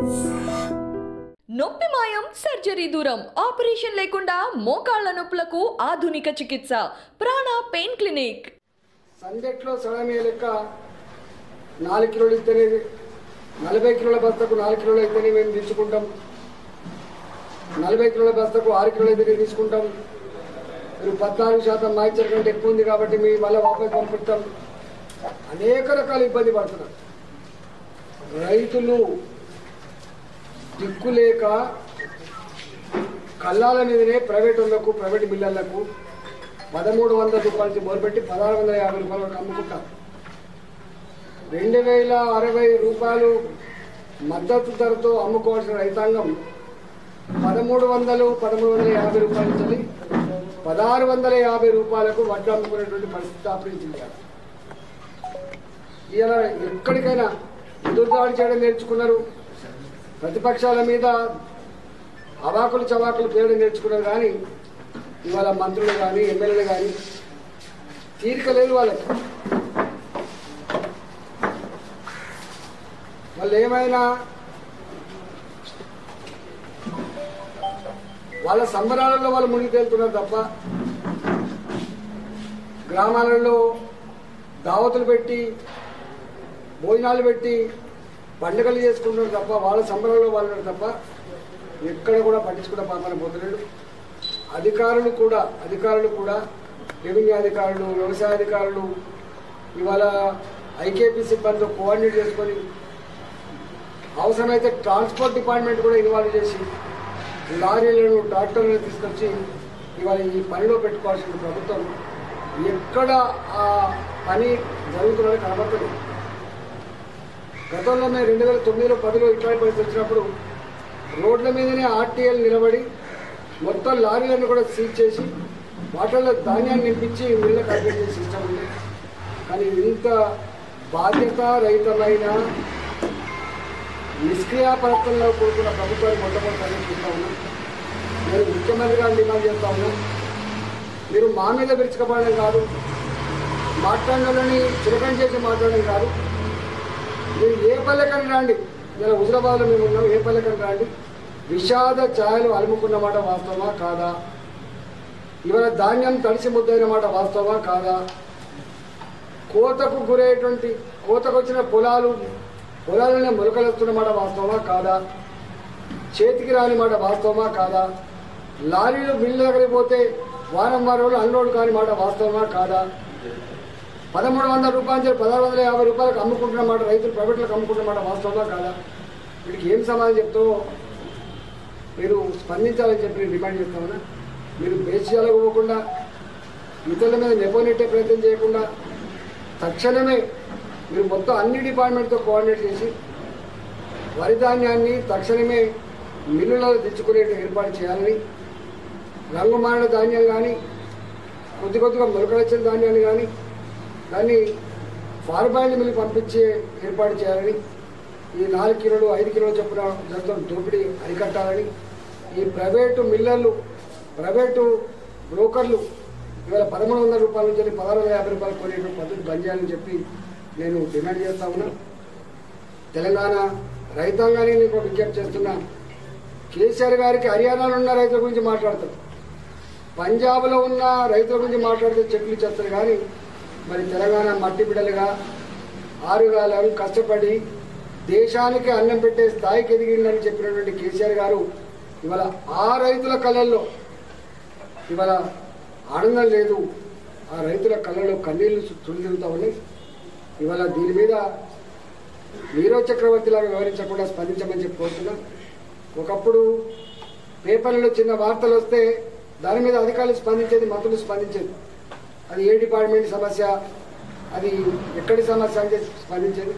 నొప్పి మాయం సర్జరీ దూరం ఆపరేషన్ లేకుండా మోకాళ్ల నొప్పులకు ఆధునిక చికిత్స ప్రాణ పెయిన్ క్లినిక్ సందెట్లో సడమే లెక్క నాలుగు కిలోలు ఇస్తేనే నలభై కిలోల బస్తకు నాలుగు కిలోలు అయితేనే మేము తీసుకుంటాం నలభై కిలోల బస్తకు ఆరు కిలోలు అయితేనే తీసుకుంటాం మీరు పద్నాలుగు శాతం మాయిచర్ కంటే ఎక్కువ ఉంది కాబట్టి మీ మళ్ళీ వాపస్ పంపిస్తాం అనేక రకాల ఇబ్బంది పడుతున్నారు రైతులు దిక్కు లేక కళ్ళాల మీదనే ప్రైవేట్ వాళ్ళకు ప్రైవేట్ మిల్లర్లకు పదమూడు వందల రూపాయల నుంచి మొదలుపెట్టి పదహారు వందల యాభై రూపాయల వరకు అమ్ముకుంటారు రెండు వేల అరవై రూపాయలు మద్దతు ధరతో అమ్ముకోవాల్సిన రైతాంగం పదమూడు వందలు పదమూడు వందల యాభై రూపాయల నుంచి పదహారు వందల యాభై రూపాయలకు వడ్లు అమ్ముకునేటువంటి పరిస్థితి ఆపరించింది కదా ఇలా ఎక్కడికైనా ఎదురుదాడి చేయడం నేర్చుకున్నారు ప్రతిపక్షాల మీద అవాకులు చవాకులు పేయడం నేర్చుకున్నారు కానీ ఇవాళ మంత్రులు కానీ ఎమ్మెల్యేలు కానీ తీరిక లేదు వాళ్ళకి వాళ్ళు ఏమైనా వాళ్ళ సంబరాలలో వాళ్ళు మునిగి తేలుతున్నారు తప్ప గ్రామాలలో దావతులు పెట్టి భోజనాలు పెట్టి పండుగలు చేసుకుంటున్నారు తప్ప వాళ్ళ సంబరాల్లో వాళ్ళు ఉన్నారు తప్ప ఎక్కడ కూడా పట్టించుకున్న పాపన పోతలేడు అధికారులు కూడా అధికారులు కూడా రెవెన్యూ అధికారులు వ్యవసాయ అధికారులు ఇవాళ ఐకేపీ సిబ్బందితో కోఆర్డినేట్ చేసుకొని అవసరమైతే ట్రాన్స్పోర్ట్ డిపార్ట్మెంట్ కూడా ఇన్వాల్వ్ చేసి లారీలను ట్రాక్టర్లను తీసుకొచ్చి ఇవాళ ఈ పనిలో పెట్టుకోవాల్సిన ప్రభుత్వం ఎక్కడ ఆ పని జరుగుతున్నది కనబడుతుంది గతంలో మేము రెండు వేల తొమ్మిదిలో పదిలో ఇట్లాంటి పరిస్థితి వచ్చినప్పుడు రోడ్ల మీదనే ఆర్టీఎల్ నిలబడి మొత్తం లారీలను కూడా సీజ్ చేసి వాటిల్లో ధాన్యాన్ని నింపించి మిల్లకు అడ్మిట్ చేసే సిస్టమ్ ఉంది కానీ ఇంత బాధ్యత రహితమైన నిష్క్రియాపరత్వంలో కూడుకున్న ప్రభుత్వాన్ని మొట్టమొదటి అందిస్తూ ఉన్నాం నేను ముఖ్యమంత్రి గారిని డిమాండ్ చేస్తా ఉన్నాం మీరు మా మీద విరుచుకపడడం కాదు మాట్లాడినని చులకం చేసి మాట్లాడడం కాదు మీరు ఏ పల్లెకని రాండి ఇలా హుజరాబాద్లో మేము ఉన్నాం ఏ పల్లెకని రాండి విషాద ఛాయలు అలుముకున్న మాట వాస్తవమా కాదా ఇవాళ ధాన్యం తడిసి ముద్దైన మాట వాస్తవమా కాదా కోతకు గురయ్యేటువంటి కోతకు వచ్చిన పొలాలు పొలాలనే మొలకలెత్తున్న మాట వాస్తవమా కాదా చేతికి రాని మాట వాస్తవమా కాదా లారీలు మిల్లు దగ్గరికి పోతే వారం వారం రోజులు అన్లోడ్ కాని మాట వాస్తవమా కాదా పదమూడు వందల రూపాయల నుంచి పదహారు వందల యాభై రూపాయలకు అమ్ముకుంటున్న మాట రైతులు ప్రైవేట్లకు అమ్ముకుంటున్న మాట వాస్తవమా కాదా వీటికి ఏం సమాధానం చెప్తావో మీరు స్పందించాలని చెప్పి నేను డిమాండ్ చేస్తామన్నా మీరు బేసియాలకు పోకుండా ఇతరుల మీద నెపోనెట్టే ప్రయత్నం చేయకుండా తక్షణమే మీరు మొత్తం అన్ని డిపార్ట్మెంట్తో కోఆర్డినేట్ చేసి వరి ధాన్యాన్ని తక్షణమే మిల్లులలో తెచ్చుకునే ఏర్పాటు చేయాలని రంగు మారిన ధాన్యం కానీ కొద్ది కొద్దిగా మొలకలొచ్చిన ధాన్యాన్ని కానీ దాన్ని ఫార్మాయిల్ మిల్లు పంపించే ఏర్పాటు చేయాలని ఈ నాలుగు కిలోలు ఐదు కిలోలు చొప్పున జరుగుతున్న దోపిడీ అరికట్టాలని ఈ ప్రైవేటు మిల్లర్లు ప్రైవేటు బ్రోకర్లు ఇవాళ పదమూడు వందల రూపాయల నుంచి పదహారు వందల యాభై రూపాయలు కొనేటువంటి పద్ధతి బంద్ చేయాలని చెప్పి నేను డిమాండ్ చేస్తా ఉన్నా తెలంగాణ రైతాంగాన్ని నేను ఒక విజ్ఞప్తి చేస్తున్నా కేసీఆర్ గారికి హర్యానాలో ఉన్న రైతుల గురించి మాట్లాడతారు పంజాబ్లో ఉన్న రైతుల గురించి మాట్లాడితే చెట్లు చేస్తారు కానీ మరి తెలంగాణ మట్టి బిడ్డలుగా ఆరుగాలం కష్టపడి దేశానికి అన్నం పెట్టే స్థాయికి ఎదిగిందని చెప్పినటువంటి కేసీఆర్ గారు ఇవాళ ఆ రైతుల కళ్ళల్లో ఇవాళ ఆనందం లేదు ఆ రైతుల కళ్ళలో కన్నీళ్లు తుడిదిరుతా ఉన్నాయి ఇవాళ దీని మీద నీరవ్ చక్రవర్తి లాగా వివరించకుండా స్పందించమని చెప్పి కోరుతున్నా ఒకప్పుడు పేపర్లలో చిన్న వార్తలు వస్తే దాని మీద అధికారులు స్పందించేది మంత్రులు స్పందించేది అది ఏ డిపార్ట్మెంట్ సమస్య అది ఎక్కడి సమస్య అని చెప్పి స్పందించేది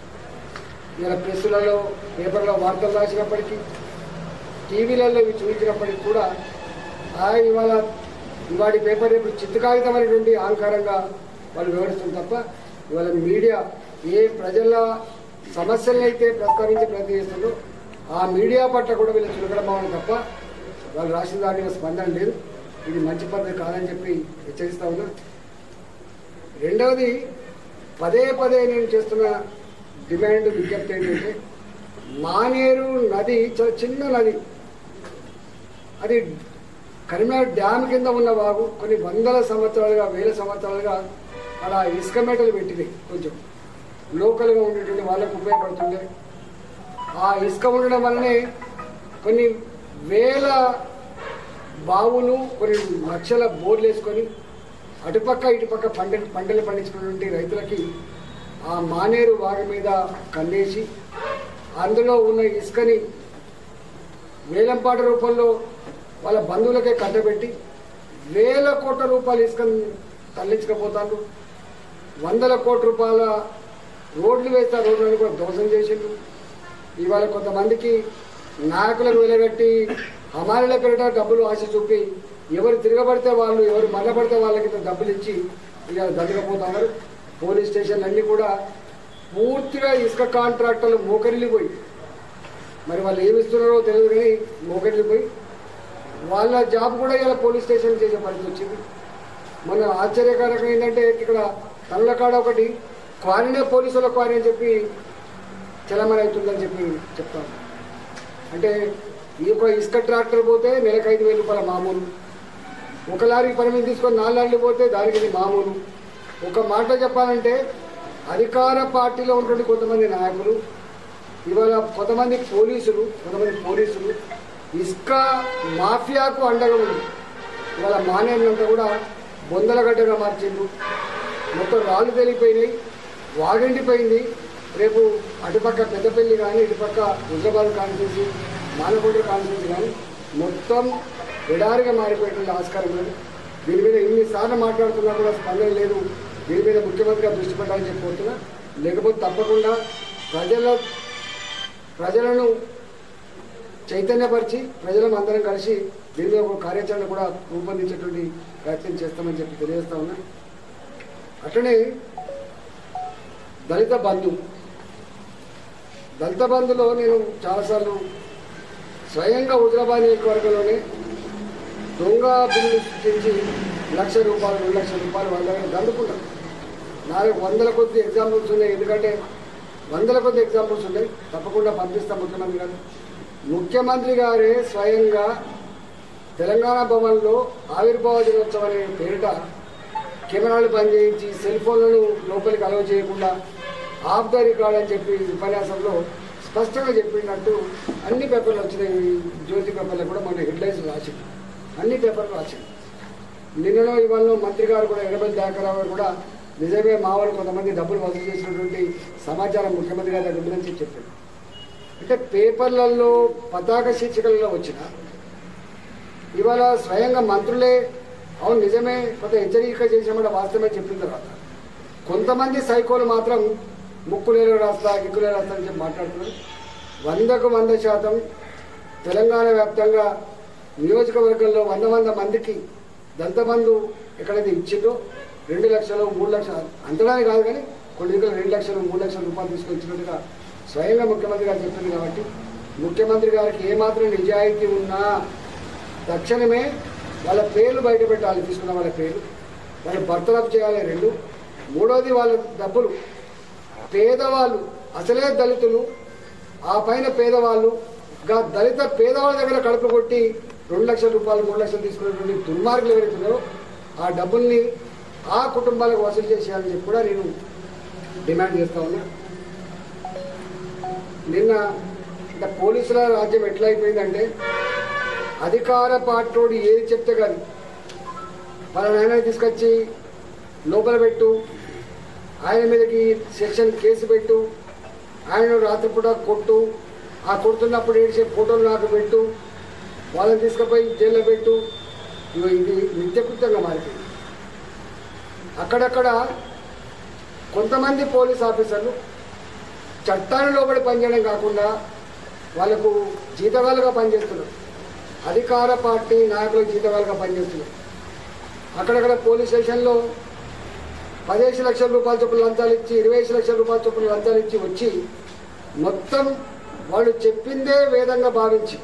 ఇలా ప్రెస్సులలో పేపర్లో వార్తలు రాసినప్పటికీ టీవీలలో ఇవి చూపించినప్పటికీ కూడా ఆ ఇవాళ ఇవాడి పేపర్ రేపు చిత్తు కాగితం అనేటువంటి అహంకారంగా వాళ్ళు వివరిస్తుంది తప్ప ఇవాళ మీడియా ఏ ప్రజల సమస్యలను అయితే ప్రస్తావించే ప్రయత్నం చేస్తుందో ఆ మీడియా పట్ల కూడా వీళ్ళు చులకడం అవ్వడం తప్ప వాళ్ళు రాసిన దాని మీద స్పందన లేదు ఇది మంచి పద్ధతి కాదని చెప్పి హెచ్చరిస్తా ఉన్నా రెండవది పదే పదే నేను చేస్తున్న డిమాండ్ విజ్ఞప్తి ఏంటంటే మానేరు నది చాలా చిన్న నది అది కరీంనగర్ డ్యామ్ కింద ఉన్న వాగు కొన్ని వందల సంవత్సరాలుగా వేల సంవత్సరాలుగా అలా ఇసుక మేటలు పెట్టినాయి కొంచెం లోకల్గా ఉండేటువంటి వాళ్ళకు ఉపయోగపడుతుండే ఆ ఇసుక ఉండడం వల్లనే కొన్ని వేల బావులు కొన్ని లక్షల బోర్లు వేసుకొని అటుపక్క ఇటుపక్క పంటలు పంటలు పండించుకున్నటువంటి రైతులకి ఆ మానేరు వాగు మీద కన్నేసి అందులో ఉన్న ఇసుకని వేలంపాట రూపంలో వాళ్ళ బంధువులకే కట్టబెట్టి వేల కోట్ల రూపాయల ఇసుకను తరలించకపోతారు వందల కోట్ల రూపాయల రోడ్లు వేస్తే ఆ రోడ్లను కూడా ధ్వంసం చేసిండ్రు ఇవాళ కొంతమందికి నాయకులకు వెలగట్టి హమాలీల పేరిట డబ్బులు ఆశ చూపి ఎవరు తిరగబడితే వాళ్ళు ఎవరు మల్లబడితే వాళ్ళకి ఇంత డబ్బులు ఇచ్చి ఇక దగ్గరపోతున్నారు పోలీస్ స్టేషన్లు అన్నీ కూడా పూర్తిగా ఇసుక కాంట్రాక్టర్లు మోకరిల్లిపోయి మరి వాళ్ళు ఏమి ఇస్తున్నారో తెలియదు కానీ మోకరిల్లిపోయి వాళ్ళ జాబ్ కూడా ఇలా పోలీస్ స్టేషన్ చేసే పరిస్థితి వచ్చింది మన ఆశ్చర్యకరంగా ఏంటంటే ఇక్కడ తనులకాడ ఒకటి క్వారీనే పోలీసుల క్వారీ అని చెప్పి చలమని అవుతుందని చెప్పి చెప్తాను అంటే ఈ యొక్క ఇసుక ట్రాక్టర్ పోతే నెలకు ఐదు వేల రూపాయల మామూలు ఒక లారీ పర్మిట్ తీసుకొని నాలుగు లారీలు పోతే దానికి ఇది మామూలు ఒక మాట చెప్పాలంటే అధికార పార్టీలో ఉన్నటువంటి కొంతమంది నాయకులు ఇవాళ కొంతమంది పోలీసులు కొంతమంది పోలీసులు ఇసుక మాఫియాకు అండగా ఉంది ఇవాళ మానేళ్ళంతా కూడా బొందలగడ్డగా మార్చిండ్రు మొత్తం రాళ్ళు తెలిపోయినాయి వాగండిపోయింది రేపు అటుపక్క పెద్దపల్లి కానీ ఇటుపక్క హుజరాబాద్ కాన్స్టిట్యూన్సీ మానకొండ కాన్స్టిట్యూన్సీ కానీ మొత్తం ఎడారిగా మారిపోయేటువంటి ఆస్కారం లేదు దీని మీద ఇన్నిసార్లు మాట్లాడుతున్నా కూడా స్పందన లేదు దీని మీద ముఖ్యమంత్రిగా దృష్టి పెట్టాలని చెప్పిపోతున్నా లేకపోతే తప్పకుండా ప్రజల ప్రజలను చైతన్యపరిచి ప్రజలను అందరం కలిసి దీని మీద ఒక కార్యాచరణ కూడా రూపొందించేటువంటి ప్రయత్నం చేస్తామని చెప్పి తెలియజేస్తా ఉన్నా అట్లనే దళిత బంధు దళిత బంధులో నేను చాలాసార్లు స్వయంగా హుజరాబాద్ నియోజకవర్గంలోనే దొంగ బిల్లు సృష్టించి లక్ష రూపాయలు రెండు లక్షల రూపాయలు వాళ్ళ దగ్గర దండుకున్నాను నాలుగు వందల కొద్ది ఎగ్జాంపుల్స్ ఉన్నాయి ఎందుకంటే వందల కొద్ది ఎగ్జాంపుల్స్ ఉన్నాయి తప్పకుండా పంపిస్తాం ముఖ్యమంత్రి గారు ముఖ్యమంత్రి గారే స్వయంగా తెలంగాణ భవన్లో ఆవిర్భావ దినోత్సవం అనే పేరిట కెమెరాలు బంద్ చేయించి సెల్ ఫోన్లను లోపలికి అలవ చేయకుండా ఆఫ్ ద రికార్డ్ అని చెప్పి ఉపన్యాసంలో స్పష్టంగా చెప్పినట్టు అన్ని పేపర్లు వచ్చినాయి ఈ జ్యోతి పేపర్లో కూడా మన హెడ్లైన్స్ రాసింది అన్ని పేపర్లు రాసింది నిన్నలో ఇవాళ మంత్రి గారు కూడా ఎడబెల్లి దాకరావు గారు కూడా నిజమే మా వాళ్ళు కొంతమంది డబ్బులు వసూలు చేసినటువంటి సమాచారం ముఖ్యమంత్రి గారి దగ్గర ఉందని చెప్పి చెప్పారు అంటే పేపర్లలో పతాక శీర్షికలలో వచ్చిన ఇవాళ స్వయంగా మంత్రులే అవును నిజమే కొంత హెచ్చరిక చేసామన్న వాస్తవమే చెప్పిన తర్వాత కొంతమంది సైకోలు మాత్రం ముక్కులేరు రాస్తా గిక్కులేరు రాస్తా అని చెప్పి మాట్లాడుతున్నారు వందకు వంద శాతం తెలంగాణ వ్యాప్తంగా నియోజకవర్గంలో వంద వంద మందికి దళిత బంధు ఎక్కడైతే ఇచ్చిందో రెండు లక్షలు మూడు లక్షలు అంతగానే కాదు కానీ కొన్ని దగ్గర రెండు లక్షలు మూడు లక్షల రూపాయలు తీసుకొచ్చినట్టుగా స్వయంగా ముఖ్యమంత్రి గారు చెప్పింది కాబట్టి ముఖ్యమంత్రి గారికి ఏమాత్రం నిజాయితీ ఉన్నా తక్షణమే వాళ్ళ పేర్లు బయట పెట్టాలి తీసుకున్న వాళ్ళ పేర్లు వాళ్ళు బర్తరఫ్ చేయాలి రెండు మూడోది వాళ్ళ డబ్బులు పేదవాళ్ళు అసలే దళితులు ఆ పైన పేదవాళ్ళు గా దళిత పేదవాళ్ళ దగ్గర కడుపు కొట్టి రెండు లక్షల రూపాయలు మూడు లక్షలు తీసుకున్నటువంటి దుర్మార్గులు ఎవరైతున్నారో ఆ డబ్బుల్ని ఆ కుటుంబాలకు వసూలు చేసేయాలని చెప్పి కూడా నేను డిమాండ్ చేస్తా ఉన్నా నిన్న అంటే పోలీసుల రాజ్యం ఎట్లా అయిపోయిందంటే అధికార పార్టీడు ఏది చెప్తే కానీ పలానా తీసుకొచ్చి లోపల పెట్టు ఆయన మీదకి సెక్షన్ కేసు పెట్టు ఆయన రాత్రిపూట కొట్టు ఆ కొడుతున్నప్పుడు ఏడిచే ఫోటోలు నాకు పెట్టు వాళ్ళని తీసుకుపోయి జైల్లో పెట్టు ఇగో ఇది నిత్యకృత్యంగా మారిపోయింది అక్కడక్కడ కొంతమంది పోలీస్ ఆఫీసర్లు చట్టాన్ని లోబడి పనిచేయడం కాకుండా వాళ్ళకు జీతగాలుగా పనిచేస్తున్నారు అధికార పార్టీ నాయకులకు జీతగాలుగా పనిచేస్తున్నారు అక్కడక్కడ పోలీస్ స్టేషన్లో పదిహేను లక్షల రూపాయల చొప్పున లంచాలు ఇచ్చి ఇరవై లక్షల రూపాయల చొప్పున లంచాలు ఇచ్చి వచ్చి మొత్తం వాళ్ళు చెప్పిందే వేదంగా భావించి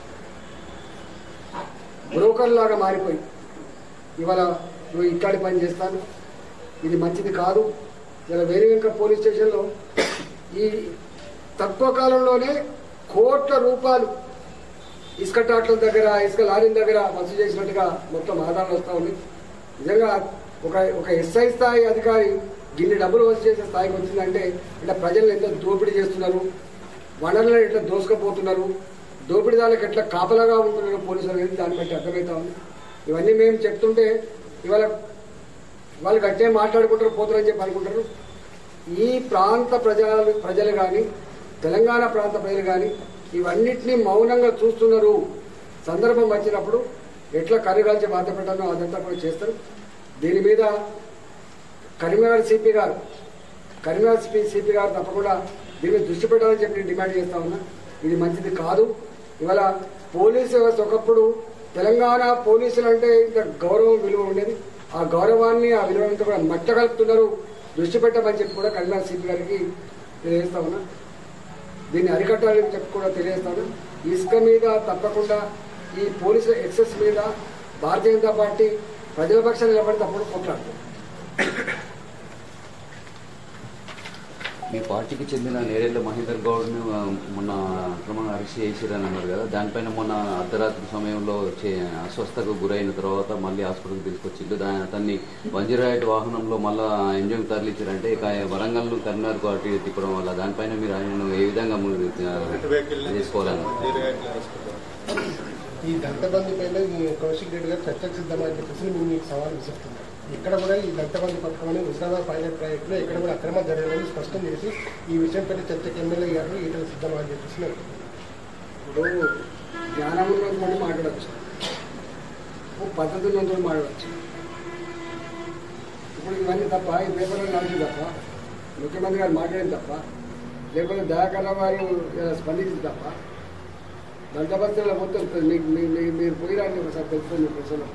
బ్రోకర్ లాగా మారిపోయి ఇవాళ నువ్వు ఇట్లాంటి పని చేస్తాను ఇది మంచిది కాదు ఇలా వేరే వెంక పోలీస్ స్టేషన్లో ఈ తక్కువ కాలంలోనే కోట్ల రూపాయలు ఇసుక టాట్ల దగ్గర ఇసుక లారీల దగ్గర వసూలు చేసినట్టుగా మొత్తం ఆధారాలు వస్తూ ఉంది నిజంగా ఒక ఒక ఎస్ఐ స్థాయి అధికారి గిన్ని డబ్బులు వసూలు చేసే స్థాయికి వచ్చిందంటే ఇట్లా ప్రజలను ఎంత దోపిడీ చేస్తున్నారు వనరులను ఎట్లా దోసుకపోతున్నారు దోపిడీదారులకు ఎట్లా కాపలాగా ఉంటున్నారు పోలీసులు అనేది దాన్ని బట్టి అర్థమవుతా ఉంది ఇవన్నీ మేము చెప్తుంటే ఇవాళ వాళ్ళు గట్టే మాట్లాడుకుంటారు పోతారని చెప్పి అనుకుంటారు ఈ ప్రాంత ప్రజలు ప్రజలు కానీ తెలంగాణ ప్రాంత ప్రజలు కానీ ఇవన్నిటినీ మౌనంగా చూస్తున్నారు సందర్భం వచ్చినప్పుడు ఎట్లా కనుగాల్చి బాధపడ్డానో అదంతా కూడా చేస్తారు దీని మీద కరీంనగర్ సిపి గారు కరీంనగర్ సిపి సిపి గారు తప్పకుండా దీని మీద దృష్టి పెట్టాలని చెప్పి నేను డిమాండ్ చేస్తా ఉన్నా ఇది మంచిది కాదు ఇవాళ పోలీసు వ్యవస్థ ఒకప్పుడు తెలంగాణ పోలీసులు అంటే ఇంత గౌరవం విలువ ఉండేది ఆ గౌరవాన్ని ఆ విలువనంతా కూడా మట్టగలుపుతున్నారు దృష్టి పెట్టమని చెప్పి కూడా కరీంనగర్ సిపి గారికి తెలియజేస్తా ఉన్నా దీన్ని అరికట్టాలని చెప్పి కూడా తెలియజేస్తాను ఇసుక మీద తప్పకుండా ఈ పోలీసుల ఎక్సెస్ మీద భారతీయ జనతా పార్టీ ప్రజల పక్షాన్ని నిలబడి తప్పుడు కొట్లాడుతుంది మీ పార్టీకి చెందిన నేరేళ్ల మహేందర్ గౌడ్ని ఆ, మొన్న అక్రమంగా అరెస్ట్ చేసిరని అన్నారు కదా దానిపైన మొన్న అర్ధరాత్రి సమయంలో చే- అస్వస్థకు గురైన తర్వాత మళ్ళీ హాస్పిటల్కి తీసుకొచ్చిండు దాని అతన్ని బంజీరాయిట్ వాహనంలో మళ్ళా ఎంజాయ్ తరలించారంటే ఇక వరంగల్ కరీంనగర్ అటు ఇటు తిప్పడం వల్ల దానిపైన మీరు ఆయనను ఏ విధంగా ముందు చేసుకోవాలని ఈ దంతబంది పైన ఈ కౌశిక్ రెడ్డి గారు చర్చకు సిద్ధమని చెప్పేసి మేము మీకు సవాల్ విసురుతున్నాం ఇక్కడ కూడా ఈ దంతబంది పథకం హుజరాబాద్ పైలట్ ప్రాజెక్టులో ఇక్కడ కూడా అక్రమ జరగదని స్పష్టం చేసి ఈ విషయంపై చర్చకు ఎమ్మెల్యే గారు ఈటల సిద్ధమని చెప్పేసి మేము ఇప్పుడు జ్ఞానం ఉన్నందుకు మాట్లాడచ్చు ఓ పద్ధతి ఉన్నందుకు మాట్లాడచ్చు ఇప్పుడు ఇవన్నీ తప్ప ఈ పేపర్లో నడిచి తప్ప ముఖ్యమంత్రి గారు మాట్లాడింది తప్ప లేకపోతే దయాకర్ రావు గారు ఇలా స్పందించింది తప్ప దంతపత్రికలో మొత్తం మీకు మీ- మీ- మీరు పోయిరాండి ఒకసారి తెలుస్తుంది ప్రశ్నలో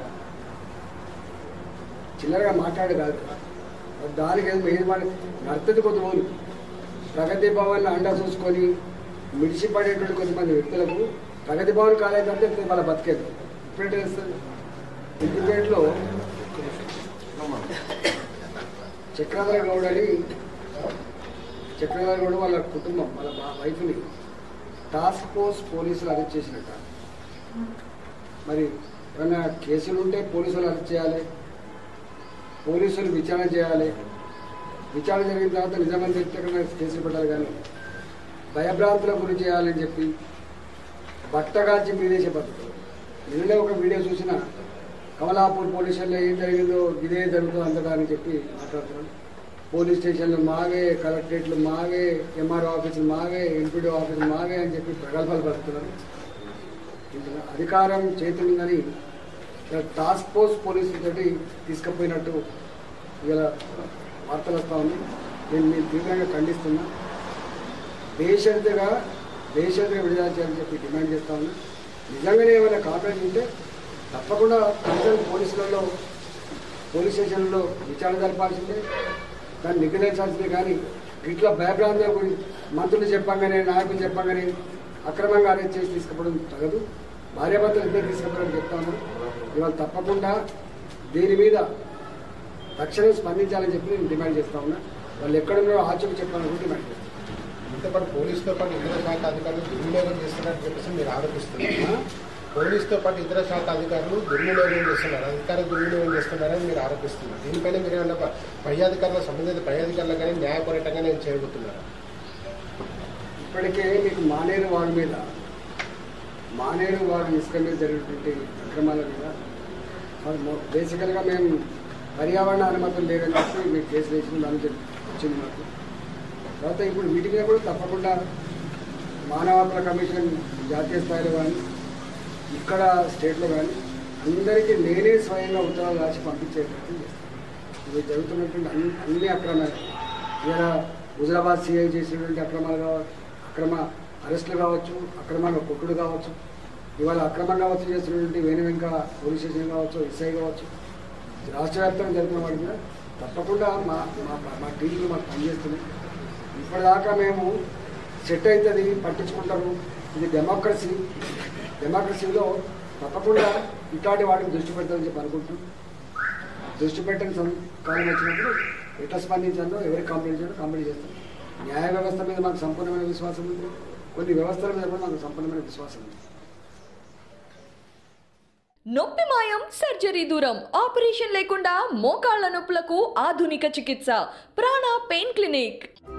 చిల్లరగా మాట్లాడే కాదు దానికి ఏదో మీరు మాట నడుతుంది కొంతమంది ప్రగతి భవన్ అండా చూసుకొని మిడిసిపడేటువంటి కొంతమంది వ్యక్తులకు ప్రగతి భవన్ కాలేజ్ అంటే వాళ్ళ బతికేది ఇప్పుడే తెలుస్తుంది ఇంటిపేటలో చక్రాధర గౌడ్ అని చక్రాధర గౌడ్ వాళ్ళ కుటుంబం వాళ్ళ బా- వైఫ్ని టాస్క్ ఫోర్స్ పోలీసులు అరెస్ట్ చేసినట్ట మరి ఏమైనా కేసులు ఉంటే పోలీసులు అరెస్ట్ చేయాలి పోలీసులు విచారణ చేయాలి విచారణ జరిగిన తర్వాత నిజమని చెప్తే కన్నా కేసులు పెట్టాలి కానీ భయభ్రాంతుల గురి చేయాలని చెప్పి బట్టగాల్చి మీదేసే పద్ధతులు నిన్ననే ఒక వీడియో చూసిన కమలాపూర్ పోలీస్ స్టేషన్లో ఏం జరిగిందో ఇదే జరుగుతుంది అంతటా అని చెప్పి మాట్లాడుతున్నాను పోలీస్ స్టేషన్లు మాగే కలెక్టరేట్లు మాగే ఎంఆర్ఓ ఆఫీసులు మాగే ఎంపీడీ ఆఫీసులు మాగే అని చెప్పి ప్రగల్భాలు పడుతున్నారు ఇందులో అధికారం చేతులుందని ఇలా టాస్క్ ఫోర్స్ పోలీసులతోటి తీసుకుపోయినట్టు ఇలా వార్తలు వస్తూ ఉంది నేను నేను తీవ్రంగా ఖండిస్తున్నా దేశంతగా దేశంతగా విడుదల చేయాలని చెప్పి డిమాండ్ చేస్తా ఉన్నా నిజంగానే ఏమైనా కాంప్లైంట్ ఉంటే తప్పకుండా కన్సర్న్ పోలీసులలో పోలీస్ స్టేషన్లో విచారణ జరపాల్సిందే దాన్ని నిగ్రహించాల్సిందే కానీ ఇట్లా భయభ్రాంతుల గురించి మంత్రులు చెప్పంగానే నాయకులు చెప్పంగానే అక్రమంగా అరెస్ట్ చేసి తీసుకుపోవడం తగదు భార్యాభర్తలు ఇద్దరు తీసుకుపోవడం చెప్తాను ఇవాళ తప్పకుండా దీని మీద తక్షణం స్పందించాలని చెప్పి నేను డిమాండ్ చేస్తా ఉన్నా వాళ్ళు ఎక్కడున్నారో ఆచూకు చెప్పాలని కూడా డిమాండ్ చేస్తాను దీంతో పాటు పోలీసుతో పాటు ఇతర శాఖ అధికారులు దుర్వినియోగం చేస్తున్నారని చెప్పేసి మీరు ఆరోపిస్తున్నారు ఆ? పోలీసుతో పాటు ఇతర శాఖ అధికారులు దుర్వినియోగం చేస్తున్నారు అధికారులు దుర్వినియోగం చేస్తున్నారని మీరు ఆరోపిస్తున్నారు దీనిపైన మీరు ఏమన్నా ప- పై అధికారుల సంబంధిత పై అధికారులు కానీ న్యాయపూరితంగా నేను చేయబోతున్నారు ఇప్పటికే మీకు మానేరు వారి మీద మానేరు వారి ఇసుక మీద జరిగినటువంటి అక్రమాల మీద మరి మొ- బేసికల్గా మేము పర్యావరణ అనుమతులు లేదని చెప్పి మీకు కేసు వేసిన దాని చెప్పి వచ్చింది మాకు తర్వాత ఇప్పుడు వీటి మీద కూడా తప్పకుండా మానవ హక్కుల కమిషన్ జాతీయ స్థాయిలో కానీ ఇక్కడ స్టేట్లో కానీ అందరికీ నేనే స్వయంగా ఉత్తరాలు రాసి పంపించే ప్రయత్నం చేస్తాను ఇవి జరుగుతున్నటువంటి అన్ని అన్ని అక్రమాలు ఇలా హుజరాబాద్ సిఐ చేసినటువంటి అక్రమాలు కావచ్చు అక్రమ అరెస్టులు కావచ్చు అక్రమంగా కొట్టుడు కావచ్చు ఇవాళ అక్రమంగా వసూలు చేస్తున్నటువంటి వేణు వెనుక పోలీస్ స్టేషన్ కావచ్చు ఎస్ఐ కావచ్చు రాష్ట్ర వ్యాప్తంగా జరుగుతున్న వాటి మీద తప్పకుండా మా మా మా టీంలు మాకు పనిచేస్తున్నాయి ఇప్పటిదాకా మేము సెట్ అవుతుంది పట్టించుకుంటాము ఇది డెమోక్రసీ డెమోక్రసీలో తప్పకుండా ఇట్లాంటి వాటిని దృష్టి పెడతామని చెప్పి అనుకుంటున్నాం దృష్టి పెట్టని సం- కాలం వచ్చినప్పుడు ఎట్లా స్పందించాలో ఎవరికి కంప్లైంట్ చేయాలో కంప్లైంట్ చేస్తాం న్యాయ వ్యవస్థ మీద మాకు సంపూర్ణమైన విశ్వాసం ఉంది కొన్ని వ్యవస్థల మీద కూడా మాకు సంపూర్ణమైన విశ్వాసం ఉంది నొప్పి మాయం సర్జరీ దూరం ఆపరేషన్ లేకుండా మోకాళ్ల నొప్పులకు ఆధునిక చికిత్స ప్రాణ పెయిన్ క్లినిక్